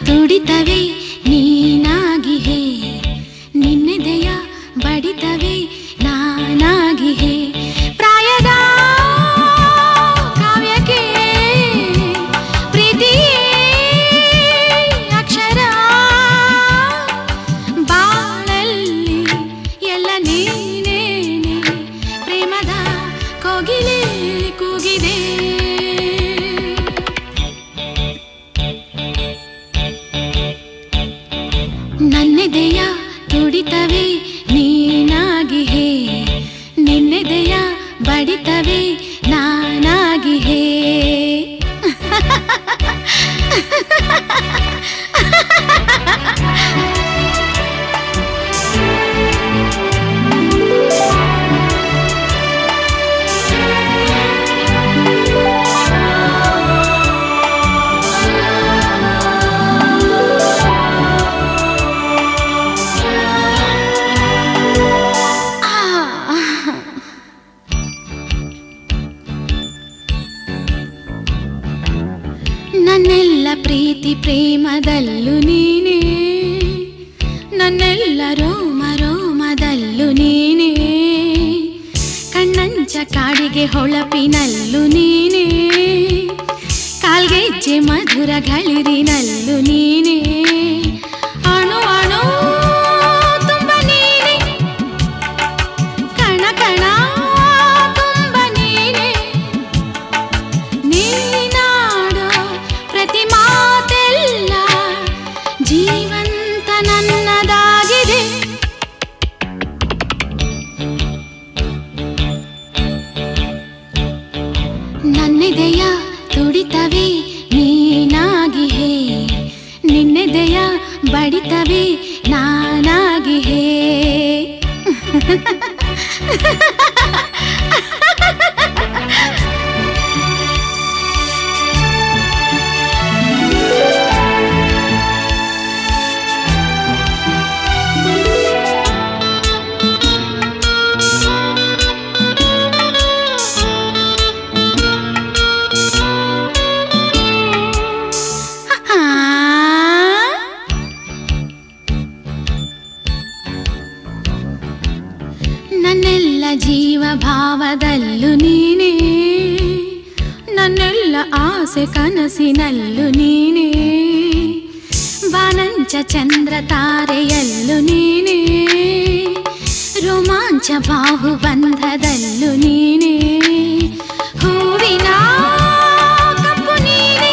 ತುಡಿತವೆ ನೀನಾಗಿಹೆ ನಿನ್ನೆದೆಯ ಬಡಿತವೆ ನಾನಾಗಿಹೆ ಪ್ರಾಯದ ಕಾವ್ಯಕ್ಕೆ ಪ್ರೀತಿಯೇ ಅಕ್ಷರ ಬಾಳಲ್ಲಿ ಎಲ್ಲ ನೀನೇನೆ ಪ್ರೇಮದ ಕೋಗಿಲೆ ಕೂಗಿದೆ ನನ್ನೆದೆಯ ತುಡಿತವೆ ನೀನಾಗಿಹೆ ನಿನ್ನೆದೆಯ ಬಡಿತವೆ ನಾನಾಗಿಹೆ ಆ ನನ್ನೆಲ್ಲ ಪ್ರೀತಿ ಪ್ರೇಮದಲ್ಲೂ ನೀನೇ ನನ್ನೆಲ್ಲ ರೋಮ ರೋಮದಲ್ಲೂ ನೀನೇ ಕಣ್ಣಂಚ ಕಾಡಿಗೆ ಹೊಳಪಿನಲ್ಲೂ ನೀನೇ ಕಾಲ್ಗೆಜ್ಜೆ ಮಧುರ ಗಳಿರಿನಲ್ಲೂ ನೀನೇ ಅಣು ಅಣು ತುಂಬ ನೀನೇ ಕಣ ಕಣ ತುಂಬ ನೀನೇ ನೀನಾಡೋ ಪ್ರತಿ ಮಾತೆಲ್ಲ ಜೀವಂತ ನನ್ನದಾಗಿದೆ ನನ್ನೆದೆಯ ತುಡಿತವೆ ನೀನಾಗಿಹೆ ನಿನ್ನೆದೆಯ ಬಡಿತವೆ ನಾನಾಗಿಹೆ ಆ ನನ್ನೆಲ್ಲ ಜೀವ ಭಾವದಲ್ಲೂ ನೀನೇ ನನ್ನೆಲ್ಲ ಆಸೆ ಕನಸಿನಲ್ಲೂ ನೀನೇ ಬಾನಂಚ ಚಂದ್ರ ತಾರೆಯಲ್ಲೂ ನೀನೇ ರೋಮಾಂಚ ಬಾಹುಬಂಧದಲ್ಲೂ ನೀನೇ ಹೂವಿನ ಕಪ್ಪು ನೀನೇ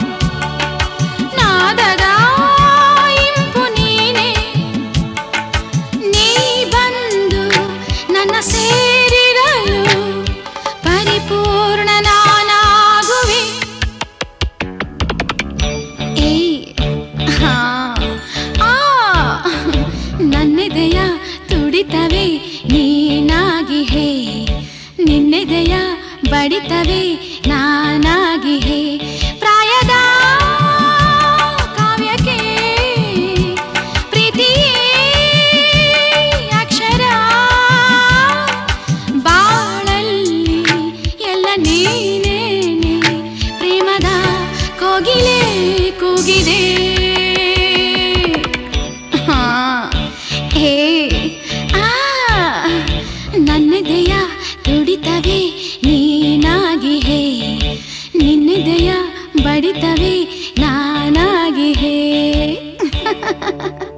ನಾದದ ಇಂಪು ನೀನೇ ನೀ ಬಂದು ನನ್ನ ಸೇರಿರಲು ಪರಿಪೂರ್ಣ ನಾನಾಗುವೆ ಏ ಹಾ ಆ ನನ್ನೆದೆಯ ತುಡಿತವೆ ನೀನಾಗಿಹೆ ನಿನ್ನೆದೆಯ ಬಡಿತವೆ ನಾನಾಗಿಹೆ ಪ್ರಾಯದ ಕಾವ್ಯಕ್ಕೆ ಪ್ರೀತಿಯೇ ಅಕ್ಷರ ಬಾಳಲ್ಲಿ ಎಲ್ಲ ನೀನೇನೆ ಪ್ರೇಮದ ಕೋಗಿಲೆ ಕೂಗಿದೆ ಹಾ ಹೇ ಆ ನನ್ನೆದೆಯ ತುಡಿತವೆ ನೀನಾಗಿಹೆ ನಿನ್ನೆದೆಯ ಬಡಿತವೆ ನಾನಾಗಿಹೆ